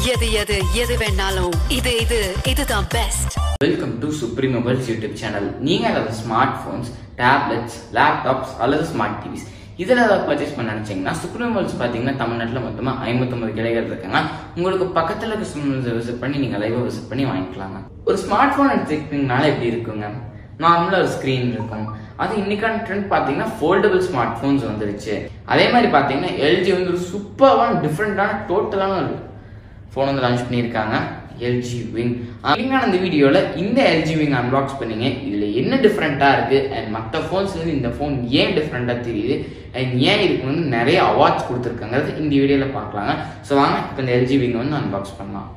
எது எது எது வேணாலும் இது இது இதுதான் best welcome to Supreme Mobiles YouTube channel நீங்கள் அதாவது ஸ்மார்ட் ஃபோன்ஸ் டேப்லெட்ஸ் லேப்டாப்ஸ் அல்லது ஸ்மார்ட் டிவிஸ் இதில் ஏதாவது பர்ச்சேஸ் பண்ண நினச்சிங்கன்னா சுப்ரீம் மொபைல்ஸ் பார்த்தீங்கன்னா தமிழ்நாட்டில் மொத்தமாக ஐம்பத்தொம்பது கிளைகள் இருக்காங்க உங்களுக்கு பக்கத்தில் இருக்க சுப்ரீம் விசிட் பண்ணி நீங்கள் லைவாக விசிட் பண்ணி வாங்கிக்கலாங்க ஒரு ஸ்மார்ட் ஃபோன் எடுத்துக்கிட்டீங்கனால எப்படி இருக்குங்க நார்மலாக ஒரு ஸ்க்ரீன் இருக்கும் அது இன்னைக்கான ட்ரெண்ட் பார்த்தீங்கன்னா ஃபோல்டபுள் ஸ்மார்ட் ஃபோன்ஸ் வந்துருச்சு அதே மாதிரி பார்த்தீங்கன்னா எல்ஜி வந்து ஒரு சூப்பரான டிஃப்ரெண்டான டோட்டலான ஒரு ஃபோன் வந்து லான்ச் பண்ணியிருக்காங்க எல்ஜி விங் நீங்கள் அந்த வீடியோவில் இந்த எல்ஜி விங் அன்பாக்ஸ் பண்ணீங்க இதில் என்ன டிஃப்ரெண்ட்டாக இருக்குது அண்ட் மற்ற ஃபோன்ஸ்லேருந்து இந்த ஃபோன் ஏன் டிஃப்ரெண்ட்டாக தெரியுது அண்ட் ஏன் இதுக்கு வந்து நிறைய அவார்ட்ஸ் கொடுத்துருக்காங்கிறது இந்த வீடியோவில் பார்க்கலாங்க ஸோ வாங்க இப்போ இந்த எல்ஜி விங் வந்து அன்பாக்ஸ் பண்ணலாம்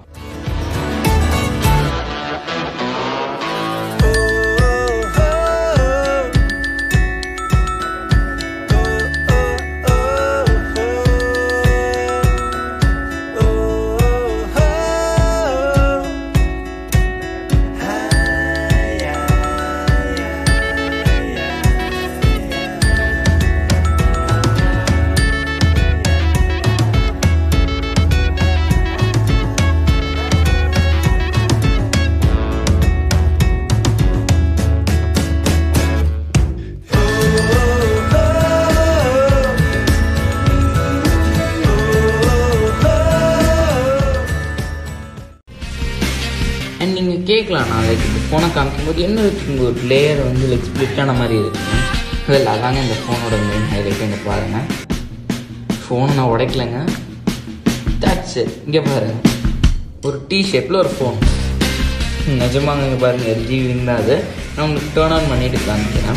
அண்ட் நீங்கள் கேட்கலாம் நான் லைக் இந்த ஃபோனை காமிக்கும்போது என்ன இருக்குங்க ஒரு லேயர் வந்து லைக் ஸ்ப்ளிட்டான மாதிரி இருக்குங்க அதில் அதாங்க இந்த ஃபோனோட மெயின் ஹைலைட் இங்கே பாருங்கள் ஃபோனை நான் உடைக்கலைங்க தட்ஸ் இங்கே பாருங்க ஒரு டீ ஷேப்பில் ஒரு ஃபோன் நிஜமாங்க இங்கே பாருங்கள் எல்ஜி விங் தான் அது நான் உங்களுக்கு டேர்ன் ஆன் பண்ணிட்டு காமிக்கிறேன்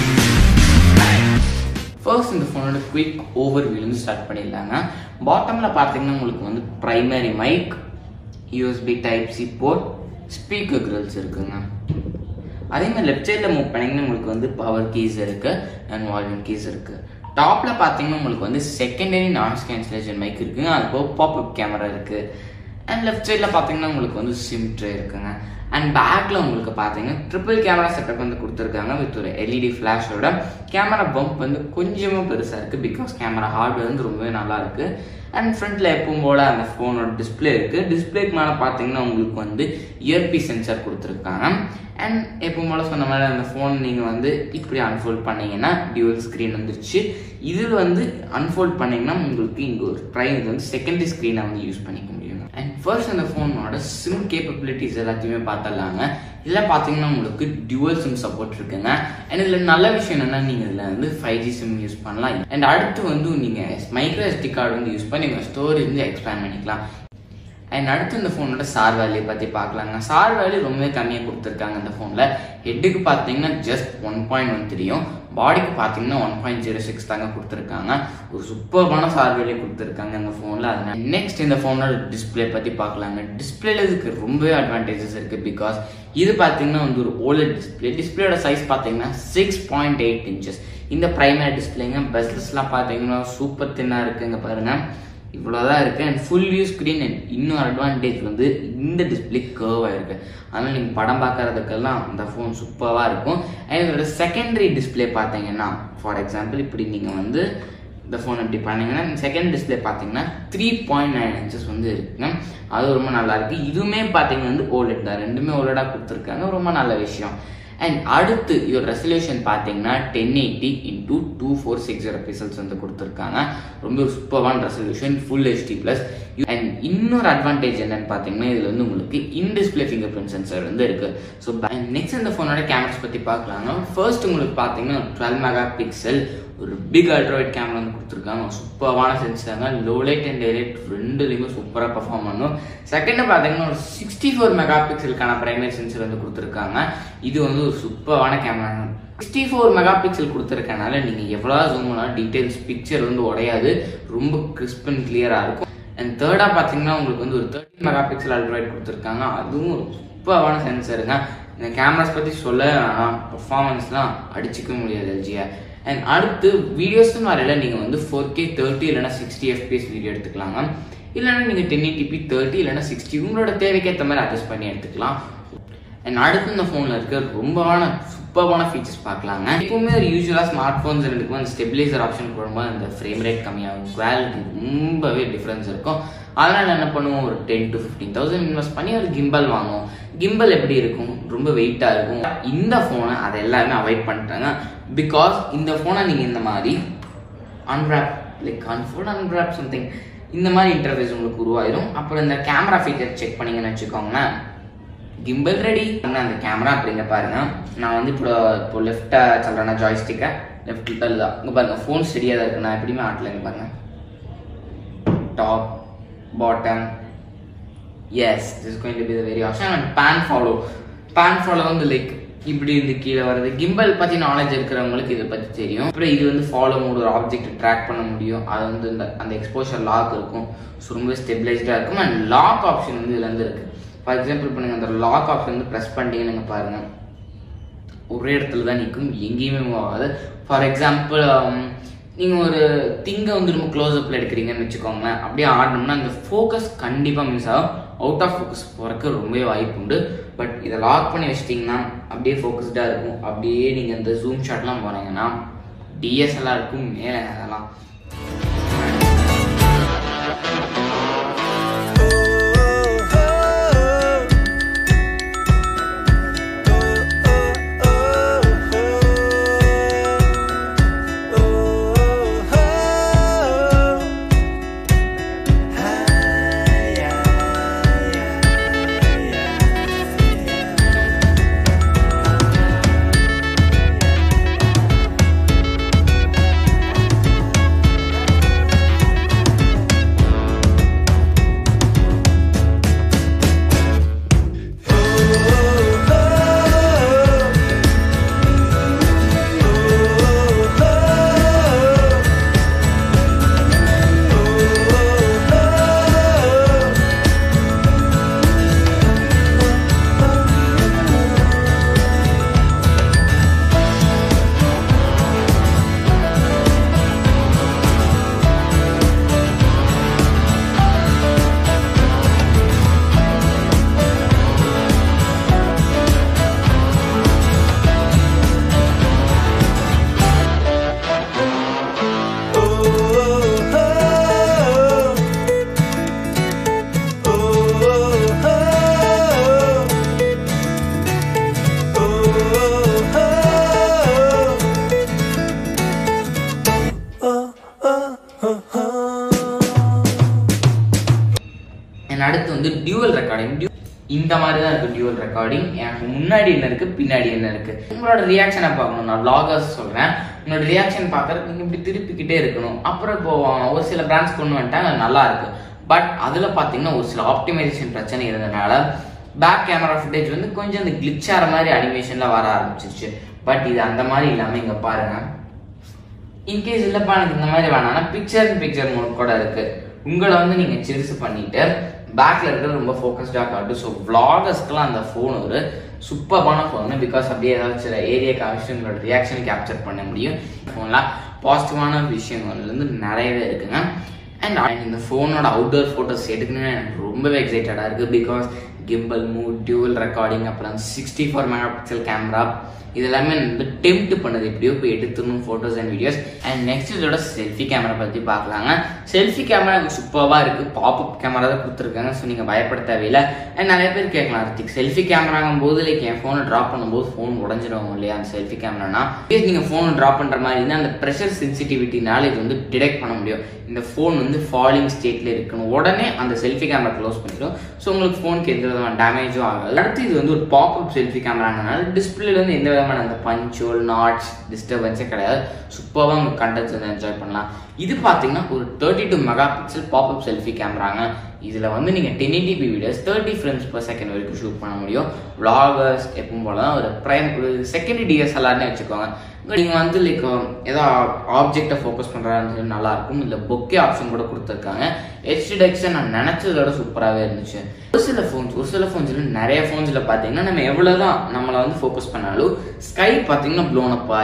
ஃபர்ஸ்ட் இந்த ஃபோனோட குயிக் ஓவர் வியூலேருந்து ஸ்டார்ட் பண்ணிடலாங்க பாட்டமில் பார்த்தீங்கன்னா உங்களுக்கு வந்து primary mic USB type C port speaker grills இருக்குங்க அதே மாதிரி லெஃப்ட் சைடில் மூவ் பண்ணிங்கன்னா உங்களுக்கு வந்து பவர் கீஸ் இருக்கு அண்ட் வால்யூம் கீஸ் இருக்கு டாப்ல பார்த்தீங்கன்னா உங்களுக்கு வந்து செகண்டரி நாய்ஸ் கேன்சலேஷன் மைக் இருக்குங்க அது போக பாப்அப் கேமரா இருக்கு அண்ட் லெஃப்ட் சைடில் பார்த்தீங்கன்னா உங்களுக்கு வந்து சிம் ட்ரே இருக்குங்க அண்ட் பேக்கில் உங்களுக்கு பார்த்தீங்கன்னா ட்ரிபிள் கேமரா செட்டப் வந்து கொடுத்துருக்காங்க வித் ஒரு எல்இடி ஃப்ளாஷோட கேமரா பம்ப் வந்து கொஞ்சமாக பெருசாக இருக்குது பிகாஸ் கேமரா ஹார்ட்வேர் வந்து ரொம்பவே நல்லா இருக்குது அண்ட் ஃப்ரண்ட்டில் எப்பவும் போல் அந்த ஃபோனோட டிஸ்பிளே இருக்குது டிஸ்பிளேக்கு மேலே பார்த்தீங்கன்னா உங்களுக்கு வந்து இயர்பி சென்சார் கொடுத்துருக்காங்க அண்ட் எப்பவும் போல் சொன்ன மாதிரி அந்த ஃபோன் நீங்கள் வந்து இப்படி அன்ஃபோல்ட் பண்ணீங்கன்னா டியூவல் ஸ்க்ரீன் வந்துருச்சு இதில் வந்து அன்ஃபோல்ட் பண்ணீங்கன்னா உங்களுக்கு இங்கே ஒரு ப்ரைஸ் வந்து செகண்டரி ஸ்க்ரீனை வந்து யூஸ் பண்ணிக்க முடியும் அண்ட் ஃபர்ஸ்ட் அந்த ஃபோனோட சிம் கேப்பபிலிட்டிஸ் எல்லாத்தையுமே பார்த்துடலாங்க இதில் பார்த்தீங்கன்னா உங்களுக்கு டியூவல் சிம் சப்போர்ட் இருக்குங்க அண்ட் இதில் நல்ல விஷயம் என்னன்னா நீங்கள் இதில் வந்து ஃபைவ் ஜி சிம் யூஸ் பண்ணலாம் அண்ட் அடுத்து வந்து நீங்கள் மைக்ரோ எஸ்டி கார்டு வந்து யூஸ் பண்ணி உங்கள் ஸ்டோரேஜ் வந்து எக்ஸ்பேண்ட் பண்ணிக்கலாம் அண்ட் அடுத்து இந்த ஃபோனோட சார் வேல்யூ பற்றி பார்க்கலாங்க சார் வேல்யூ ரொம்பவே கம்மியாக கொடுத்துருக்காங்க இந்த ஃபோனில் ஹெட்டுக்கு பார்த்தீங்கன்னா ஜஸ்ட் ஒன் பாயிண்ட் ஒன் த்ரீயும் பாடிக்கு பார்த்தீங்கன்னா ஒன் பாயிண்ட் ஜீரோ சிக்ஸ் தாங்க கொடுத்துருக்காங்க ஒரு சூப்பர்பான சார் வேல்யூ கொடுத்துருக்காங்க இந்த ஃபோனில் அதனால நெக்ஸ்ட் இந்த ஃபோனோட டிஸ்பிளே பற்றி பார்க்கலாங்க டிஸ்பிளேல இதுக்கு ரொம்பவே அட்வான்டேஜஸ் இருக்குது பிகாஸ் இது பார்த்தீங்கன்னா வந்து ஒரு ஓலட் டிஸ்பிளே டிஸ்பிளேயோட சைஸ் பார்த்தீங்கன்னா சிக்ஸ் பாயிண்ட் எயிட் இன்ச்சஸ் இந்த ப்ரைமரி டிஸ்பிளேங்க பெஸ்லஸ்லாம் பார்த்தீங்கன்னா சூப்பர் தின்னாக இருக்குங்க பாருங்கள் இவ்வளோதான் இருக்குது and full view screen and இன்னும் அட்வான்டேஜ் வந்து இந்த டிஸ்பிளே கர்வாக இருக்குது அதனால் நீங்கள் படம் பார்க்கறதுக்கெல்லாம் அந்த ஃபோன் சூப்பராக இருக்கும் அண்ட் இதோட செகண்டரி டிஸ்பிளே பார்த்தீங்கன்னா ஃபார் எக்ஸாம்பிள் இப்படி நீங்கள் வந்து இந்த ஃபோன் இப்படி பண்ணீங்கன்னா செகண்ட் டிஸ்பிளே பார்த்தீங்கன்னா த்ரீ பாயிண்ட் நைன் இன்ச்சஸ் வந்து இருக்குங்க அது ரொம்ப நல்லா இருக்கு இதுவுமே பார்த்தீங்கன்னா வந்து ஓலெட் தான் ரெண்டுமே ஓலெடாக கொடுத்துருக்காங்க ரொம்ப நல்ல விஷயம் அண்ட் அடுத்து இவர் ரெசல்யூஷன் பார்த்தீங்கன்னா ten eighty into two four six zero pixels வந்து கொடுத்துருக்காங்க ரொம்ப சூப்பரான resolution full HD plus and இன்னொரு அட்வான்டேஜ் என்னன்னு பார்த்தீங்கன்னா இதில் வந்து உங்களுக்கு in display fingerprint sensor வந்து இருக்கு ஸோ நெக்ஸ்ட் இந்த ஃபோனோட கேமராஸ் பற்றி பார்க்கலாங்க ஃபர்ஸ்ட் உங்களுக்கு பார்த்தீங்கன்னா டுவெல் மெகா பிக்சல் ஒரு பிக் அல்ட்ராவைட் கேமரா வந்து கொடுத்துருக்காங்க சூப்பரான சென்சாங்க லோ லைட் அண்ட் லைட் ரெண்டுலேயுமே சூப்பராக பர்ஃபார்ம் பண்ணும் செகண்ட் பார்த்தீங்கன்னா ஒரு சிக்ஸ்டி ஃபோர் மெகா பிக்சலுக்கான பிரைமரி சென்சர் வந்து கொடுத்துருக்காங்க இது வந்து ஒரு சூப்பரான camera sixty four mega pixel கொடுத்துருக்கனால நீங்கள் எவ்வளோ ஜூம் பண்ணாலும் டீட்டெயில்ஸ் பிக்சர் வந்து உடையாது ரொம்ப கிறிஸ்ப் அண்ட் கிளியராக இருக்கும் அண்ட் தேர்டாக பார்த்தீங்கன்னா உங்களுக்கு வந்து ஒரு தேர்ட்டி மெகா பிக்சல் அல்ட்ராய்ட் கொடுத்துருக்காங்க அதுவும் ஒரு சூப்பரான சென்சருங்க இந்த கேமராஸ் பற்றி சொல்ல பர்ஃபார்மன்ஸ்லாம் அடிச்சுக்க முடியாது எல்ஜியை அண்ட் அடுத்து வீடியோஸ்னு வரையில நீங்கள் வந்து ஃபோர் கே தேர்ட்டி இல்லைனா சிக்ஸ்டி எஃபிஎஸ் வீடியோ எடுத்துக்கலாங்க இல்லைனா நீங்கள் டென் எயிட்டிபி தேர்ட்டி இல்லைனா சிக்ஸ்டி உங்களோட தேவைக்கு ஏற்ற மாதிரி அட்ஜஸ்ட் பண்ணி எடுத்துக்கலாம் அண்ட் அடுத்து இந்த ஃபோனில் இருக்க ரொம்பவான சூப்பரான ஃபீச்சர்ஸ் பார்க்கலாங்க எப்பவுமே ஒரு யூஸ்வலாக ஸ்மார்ட் ஃபோன்ஸ் ரெண்டுக்கும் அந்த ஸ்டெபிலைசர் ஆப்ஷன் போடும்போது அந்த ஃப்ரேம் ரேட் கம்மியாகும் குவாலிட்டி ரொம்பவே டிஃப்ரென்ஸ் இருக்கும் அதனால் என்ன பண்ணுவோம் ஒரு ten to fifteen thousand invest பண்ணி ஒரு கிம்பல் வாங்குவோம் கிம்பல் எப்படி இருக்கும் ரொம்ப வெயிட்டாக இருக்கும் இந்த ஃபோனை அதை எல்லாருமே அவாய்ட் பண்ணிட்டாங்க பிகாஸ் இந்த ஃபோனை நீங்கள் இந்த மாதிரி unwrap like unfold unwrap something இந்த மாதிரி இன்டர்ஃபேஸ் உங்களுக்கு உருவாயிரும் அப்புறம் இந்த கேமரா ஃபீச்சர் செக் பண்ணீங்கன்னு வச்சுக்கோங்களேன் கிம்பல் ரெடி அந்த கேமரா அப்படிங்க பாருங்க நான் வந்து இப்போ இப்போ லெஃப்டாக சொல்கிறேன்னா ஜாய்ஸ்டிக்கை லெஃப்ட் தான் இங்கே பாருங்க ஃபோன் ஸ்டெடியாக தான் இருக்கு நான் எப்படியுமே ஆட்டல இங்கே பாருங்க top bottom is this going to be the very option and pan follow pan follow வந்து லைக் இப்படி இருந்து கீழே வருது கிம்பல் பற்றி நாலேஜ் இருக்கிறவங்களுக்கு இதை பற்றி தெரியும் அப்புறம் இது வந்து ஃபாலோ மோட் ஒரு ஆப்ஜெக்ட் ட்ராக் பண்ண முடியும் அது வந்து இந்த அந்த எக்ஸ்போஷர் லாக் இருக்கும் ஸோ ரொம்ப ஸ்டெபிளைஸ்டாக இருக்கும் அண்ட் லாக் ஆப்ஷன் வந்து இதுல இருந்து இருக்குது ஃபார் எக்ஸாம்பிள் இப்போ நீங்கள் அந்த லாக் ஆப்ஷன் வந்து ப்ரெஸ் பண்ணிட்டீங்கன்னு நீங்கள் பாருங்கள் ஒரே இடத்துல தான் நிற்கும் எங்கேயுமே மூவ் ஆகாது ஃபார் எக்ஸாம்பிள் நீங்கள் ஒரு திங்கை வந்து ரொம்ப க்ளோஸ் அப்பில் எடுக்கிறீங்கன்னு வச்சுக்கோங்களேன் அப்படியே ஆடணும்னா அந்த ஃபோக்கஸ் கண்டிப்பாக மிஸ் ஆகும் அவுட் ஆஃப் ஃபோக்கஸ் போகிறக்கு ரொம்பவே வாய்ப்பு உண்டு பட் இதை லாக் பண்ணி வச்சிட்டிங்கன்னா அப்படியே ஃபோக்கஸ்டாக இருக்கும் அப்படியே நீங்கள் இந்த ஜூம் ஷாட்லாம் போனீங்கன்னா டிஎஸ்எல்ஆர் இருக்கும் மேலே அதெல்லாம் என் அடுத்து வந்து டியூவல் ரெக்கார்டிங் இந்த மாதிரி தான் இருக்கு டியூவல் ரெக்கார்டிங் எனக்கு முன்னாடி என்ன இருக்கு பின்னாடி என்ன இருக்கு உங்களோட ரியாக்ஷனை பார்க்கணும் நான் vloggers சொல்றேன் உங்களோட ரியாக்ஷன் பார்க்கறதுக்கு நீங்க இப்படி திருப்பிக்கிட்டே இருக்கணும் அப்புறம் இப்போ ஒரு சில பிராண்ட்ஸ் கொண்டு வந்துட்டாங்க அது நல்லா இருக்கு பட் அதுல பாத்தீங்கன்னா ஒரு சில ஆப்டிமைசேஷன் பிரச்சனை இருந்தனால பேக் கேமரா ஃபுட்டேஜ் வந்து கொஞ்சம் இந்த கிளிச் ஆகிற மாதிரி அனிமேஷன்ல வர ஆரம்பிச்சிருச்சு பட் இது அந்த மாதிரி இல்லாம இங்க பாருங்க இன்கேஸ் இல்லப்பா எனக்கு இந்த மாதிரி வேணாம்னா பிக்சர் பிக்சர் மோட் கூட இருக்கு உங்களை வந்து நீங்க சிறுசு பண்ணிட்டு பேக்ல இருக்கிறது ரொம்ப ஃபோக்கஸ்டாக காட்டும் ஸோ விளாகர்ஸ்க்குலாம் அந்த ஃபோன் ஒரு சூப்பரான ஃபோன் பிகாஸ் அப்படியே ஏதாச்சும் ஏரியா காமிச்சு உங்களோட ரியாக்ஷன் கேப்சர் பண்ண முடியும் ஃபோன்லாம் பாசிட்டிவான விஷயங்கள் வந்து நிறையவே இருக்குங்க அண்ட் இந்த ஃபோனோட அவுட்டோர் ஃபோட்டோஸ் எடுக்கணும்னு எனக்கு ரொம்பவே எக்ஸைட்டடாக இருக்குது because gimbal mode dual recording அப்புறம் sixty four mega megapixel camera இது எல்லாமே வந்து டெம்ட் பண்ணுது எப்படியோ போய் எடுத்துணும் photos and videos and next இதோட செல்ஃபி கேமரா பற்றி பார்க்கலாங்க செல்ஃபி கேமரா சூப்பராக இருக்குது பாப்அப் கேமரா தான் கொடுத்துருக்காங்க ஸோ நீங்கள் பயப்பட தேவையில்லை அண்ட் நிறைய பேர் கேட்கலாம் அர்த்திக் செல்ஃபி கேமராங்கும் போது லைக் என் ஃபோனை ட்ராப் பண்ணும்போது ஃபோன் உடஞ்சிடும் இல்லையா அந்த செல்ஃபி கேமரானா நீங்கள் ஃபோனை ட்ராப் பண்ணுற மாதிரி இருந்தால் அந்த ப்ரெஷர் சென்சிட்டிவிட்டினால இது வந்து டிடெக்ட் பண்ண முடியும் இந்த ஃபோன் வந்து ஃபாலிங் ஸ்டேட்ல இருக்கணும் உடனே அந்த செல்ஃபி கேமரா க்ளோஸ் பண்ணிடும் ஸோ உங்களுக்கு ஃபோனுக்கு எந்த விதமான டேமேஜும் ஆகாது அடுத்து இது வந்து ஒரு பாப்அப் செல்ஃபி கேமராங்கனால டிஸ்பிளேல வந்து எந்த விதமான அந்த பஞ்சோல் நாட்ஸ் டிஸ்டர்பன்ஸே கிடையாது சூப்பராக உங்கள் கண்டென்ட்ஸ் வந்து என்ஜாய் பண்ணலாம் இது பார்த்தீங்கன்னா ஒரு thirty two megapixel popup selfie கேமராங்க இதில் வந்து நீங்கள் ten eighty p videos thirty frames per second வரைக்கும் ஷூட் பண்ண முடியும் vloggers எப்பவும் போல தான் ஒரு ப்ரைம் ஒரு செகண்டரி டிஎஸ்எல்ஆர்னே வச்சுக்கோங்க நீங்கள் வந்து லைக் ஏதோ ஆப்ஜெக்டை ஃபோக்கஸ் பண்ணுறாங்க நல்லா இருக்கும் இல்லை பொக்கே ஆப்ஷன் கூட கொடுத்துருக்காங்க ஹெச்டி டெக்ஸன் நான் நினச்சதோட சூப்பராகவே இருந்துச்சு ஒரு சில ஃபோன்ஸ் ஒரு சில ஃபோன்ஸில் நிறைய ஃபோன்ஸில் பார்த்தீங்கன்னா நம்ம எவ்வளோ தான் நம்மளை வந்து ஃபோக்கஸ் பண்ணாலும் ஸ்கை பார்த்தீங்கன்னா ப்ளோன் அப் ஆயிரும்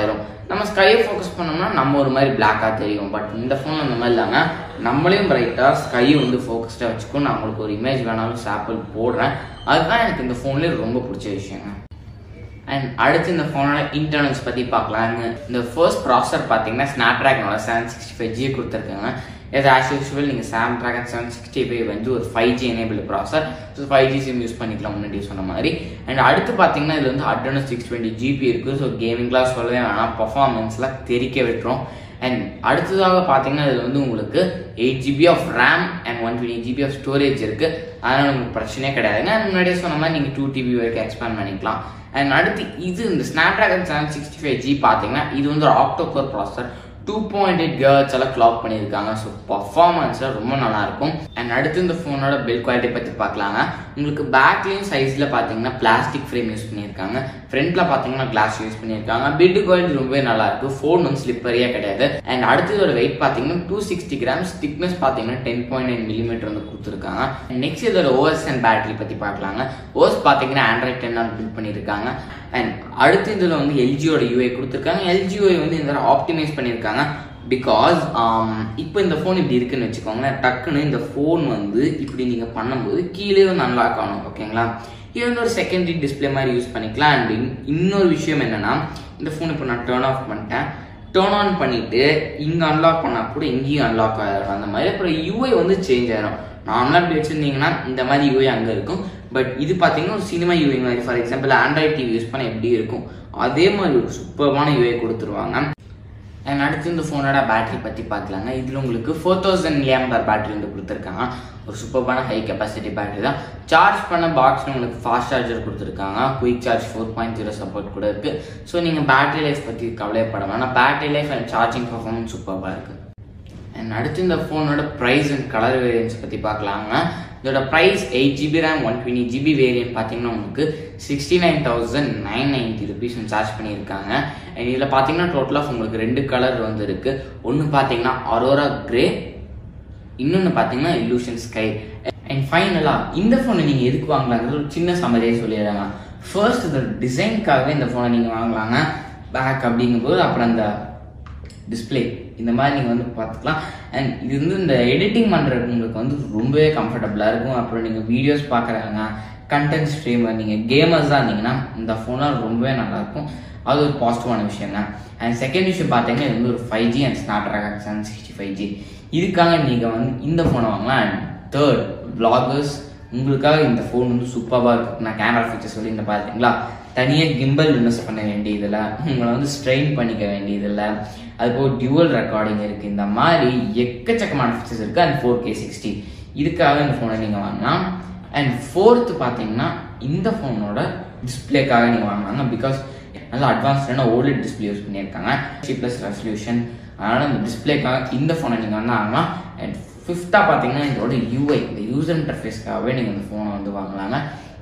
நம்ம ஸ்கையை ஃபோக்கஸ் பண்ணோம்னா நம்ம ஒரு மாதிரி பிளாக்காக தெரியும் பட் இந்த ஃபோன் அந்த மாதிரி இல்லாமல் நம்மளையும் பிரைட்டாக ஸ்கையை வந்து ஃபோக்கஸ்டாக வச்சுக்கும் நான் உங்களுக்கு ஒரு இமேஜ் வேணாலும் சாப்பிள் போடுறேன் அதுதான் எனக்கு இந்த ஃபோன்லேயே ரொம்ப பிடிச்ச விஷயங்க அண்ட் அடுத்து இந்த ஃபோனோட இன்டர்னல்ஸ் பற்றி பார்க்கலாங்க இந்த ஃபர்ஸ்ட் ப்ராசர் பார்த்தீங்கன்னா ஸ்னாப் ட்ராகனோட செவன் சிக்ஸ்டி ஃபைவ் ஜி கொடுத்துருக்காங்க இது ஆஸ் யூஸ்வல் நீங்கள் Snapdragon seven sixty five வந்து ஒரு five G enable processor so five G SIM use பண்ணிக்கலாம் முன்னாடி சொன்ன மாதிரி அண்ட் அடுத்து பார்த்தீங்கன்னா இதில் வந்து அட்ரனஸ் சிக்ஸ் டுவெண்ட்டி ஜிபி இருக்குது ஸோ கேமிங்லாம் சொல்லவே வேணாம் பர்ஃபார்மன்ஸ்லாம் தெரிக்க விட்டுரும் அண்ட் அடுத்ததாக பார்த்தீங்கன்னா இதில் வந்து உங்களுக்கு eight GB of RAM and one twenty GB of storage இருக்குது அதனால் உங்களுக்கு பிரச்சனையே கிடையாதுங்க முன்னாடியே சொன்ன மாதிரி நீங்கள் டூ டிபி வரைக்கும் எக்ஸ்பேண்ட் பண்ணிக்கலாம் அண்ட் அடுத்து இது இந்த Snapdragon seven sixty five G பார்த்தீங்கன்னா இது வந்து ஒரு octacore processor two point eight cores எல்லாம் கிளாக் பண்ணியிருக்காங்க ஸோ பர்ஃபார்மன்ஸில் ரொம்ப நல்லா இருக்கும் அண்ட் அடுத்து இந்த ஃபோனோட பில் குவாலிட்டி பற்றி பார்க்கலாங்க உங்களுக்கு பேக்லேயும் சைஸில் பார்த்தீங்கன்னா பிளாஸ்டிக் ஃப்ரேம் யூஸ் பண்ணியிருக்காங்க ஃப்ரண்ட்டில் பார்த்தீங்கன்னா கிளாஸ் யூஸ் பண்ணியிருக்காங்க பில்ட் குவாலிட்டி ரொம்பவே நல்லா இருக்கு ஃபோன் வந்து ஸ்லிப்பரியாக கிடையாது அண்ட் அடுத்ததோட வெயிட் பார்த்தீங்கன்னா டூ சிக்ஸ்டி கிராம்ஸ் திக்னஸ் பார்த்தீங்கன்னா டென் பாயிண்ட் நைன் மில்லிமீட்டர் வந்து கொடுத்துருக்காங்க நெக்ஸ்ட் இதோட ஓஎஸ் அண்ட் பேட்டரி பற்றி பார்க்கலாங்க ஓஎஸ் பார்த்தீங்கன்னா ஆண்ட்ராய்ட் டென் பில்ட் பண்ணியிருக்காங்க அண்ட் அடுத்து இதில் வந்து எல்ஜியோட யூஐ கொடுத்துருக்காங்க எல்ஜிஓஐ வந்து இந்த ஆப்டிமைஸ் பண்ணியிருக்காங்க பிகாஸ் இப்போ இந்த ஃபோன் இப்படி இருக்குன்னு வச்சுக்கோங்களேன் டக்குன்னு இந்த ஃபோன் வந்து இப்படி நீங்கள் பண்ணும்போது கீழே வந்து அன்லாக் ஆகணும் ஓகேங்களா இது வந்து ஒரு செகண்டரி டிஸ்பிளே மாதிரி யூஸ் பண்ணிக்கலாம் அண்ட் இன்னொரு விஷயம் என்னன்னா இந்த ஃபோன் இப்போ நான் டேர்ன் ஆஃப் பண்ணிட்டேன் டேர்ன் ஆன் பண்ணிட்டு இங்கே அன்லாக் பண்ணால் கூட இங்கேயும் அன்லாக் ஆகிடும் அந்த மாதிரி அப்புறம் யூஐ வந்து சேஞ்ச் ஆயிடும் நார்மலாக இப்படி வச்சுருந்தீங்கன்னா இந்த மாதிரி யூஐ அங்கே இருக்கும் பட் இது பார்த்தீங்கன்னா ஒரு சினிமா யூஐ மாதிரி for example Android TV use பண்ண எப்படி இருக்கும் அதே மாதிரி ஒரு சூப்பர்பான யூஐ கொடுத்துருவாங்க அண்ட் அடுத்து இந்த ஃபோனோட பேட்டரி பற்றி பார்க்கலாங்க இதில் உங்களுக்கு ஃபோர் தௌசண்ட் ஏம்பர் பேட்டரி வந்து கொடுத்துருக்காங்க ஒரு சூப்பர்பான ஹை கெப்பாசிட்டி பேட்டரி தான் சார்ஜ் பண்ண பாக்ஸில் உங்களுக்கு ஃபாஸ்ட் சார்ஜர் கொடுத்துருக்காங்க quick charge four point zero support கூட இருக்குது ஸோ நீங்கள் பேட்டரி லைஃப் பற்றி கவலைப்பட வேணாம் battery life and charging performance சூப்பராக இருக்குது அண்ட் அடுத்து இந்த ஃபோனோட ப்ரைஸ் அண்ட் கலர் வேரியன்ஸ் பற்றி பார்க்கலாங்க இதோட price eight GB RAM one twenty GB variant பார்த்தீங்கன்னா உங்களுக்கு sixty nine thousand nine ninety rupees charge பண்ணியிருக்காங்க அண்ட் இதில் பார்த்தீங்கன்னா டோட்டலாக உங்களுக்கு ரெண்டு கலர் வந்து இருக்கு ஒன்று பார்த்தீங்கன்னா அரோரா கிரே இன்னொன்று பார்த்தீங்கன்னா illusion ஸ்கை அண்ட் ஃபைனலாக இந்த ஃபோனை நீங்கள் எதுக்கு வாங்கலாங்கிறது ஒரு சின்ன சம்மதியை சொல்லிடுறாங்க ஃபர்ஸ்ட் இந்த டிசைனுக்காகவே இந்த ஃபோனை நீங்கள் வாங்கலாங்க பேக் அப்படிங்கும்போது அப்புறம் அந்த டிஸ்பிளே இந்த மாதிரி நீங்கள் வந்து பார்த்துக்கலாம் அண்ட் இது வந்து இந்த எடிட்டிங் பண்ணுறதுக்கு உங்களுக்கு வந்து ரொம்பவே கம்ஃபர்டபுளாக இருக்கும் அப்புறம் நீங்கள் வீடியோஸ் பார்க்குறாங்க கண்டென்ட் ஸ்ட்ரீமர் நீங்கள் கேமர்ஸ் தான் இருந்தீங்கன்னா இந்த ஃபோனால் ரொம்பவே நல்லாயிருக்கும் அது ஒரு பாசிட்டிவான விஷயம் தான் அண்ட் செகண்ட் விஷயம் பார்த்தீங்கன்னா இது வந்து ஒரு five G and Snapdragon seven sixty five G இதுக்காக நீங்கள் வந்து இந்த ஃபோனை வாங்கலாம் அண்ட் தேர்ட் பிளாகர்ஸ் உங்களுக்காக இந்த ஃபோன் வந்து சூப்பராக இருக்கு நான் கேமரா ஃபீச்சர்ஸ் சொல்லி இந்த பார்த்தீங்களா தனியாக கிம்பல் இன்வெஸ்ட் பண்ண வேண்டியதில்ல உங்களை வந்து ஸ்ட்ரெயின் பண்ணிக்க வேண்டியதில்லை அதுபோக டியூவல் ரெக்கார்டிங் இருக்குது இந்த மாதிரி எக்கச்சக்கமான ஃபீச்சர்ஸ் இருக்குது அண்ட் ஃபோர் கே சிக்ஸ்டி இதுக்காக இந்த ஃபோனை நீங்கள் வாங்கலாம் அண்ட் ஃபோர்த்து பார்த்தீங்கன்னா இந்த ஃபோனோட டிஸ்பிளேக்காக நீங்கள் வாங்கினாங்க பிகாஸ் நல்லா அட்வான்ஸ்டான ஓல்ட் டிஸ்பிளே யூஸ் பண்ணியிருக்காங்க சி ப்ளஸ் ரெசல்யூஷன் அதனால் இந்த டிஸ்பிளேக்காக இந்த ஃபோனை நீங்கள் வந்து வாங்கலாம் அண்ட் ஃபிஃப்த்தாக பார்த்தீங்கன்னா இதோட யூஐ இந்த யூசர் இன்டர்ஃபேஸ்க்காகவே நீங்கள் இந்த ஃபோனை வந்து வாங்கலாங்க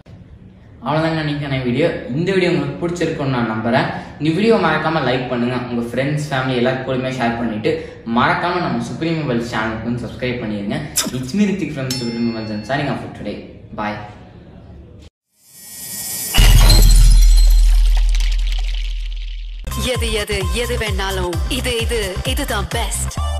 அவ்வளோதாங்க இன்னைக்கான வீடியோ இந்த வீடியோ உங்களுக்கு பிடிச்சிருக்கும்னு நான் நம்புறேன் இந்த வீடியோ மறக்காம லைக் பண்ணுங்க உங்க ஃப்ரெண்ட்ஸ் ஃபேமிலி எல்லாரும் கூடயுமே ஷேர் பண்ணிட்டு மறக்காம நம்ம சுப்ரீம் மொபைல் சேனலுக்கு வந்து சப்ஸ்கிரைப் பண்ணிருங்க it's me Rithik from Supreme Mobile சாரிங் ஆஃப் டுடே பாய் எது எது எது வேணாலும் இது இது இதுதான் பெஸ்ட்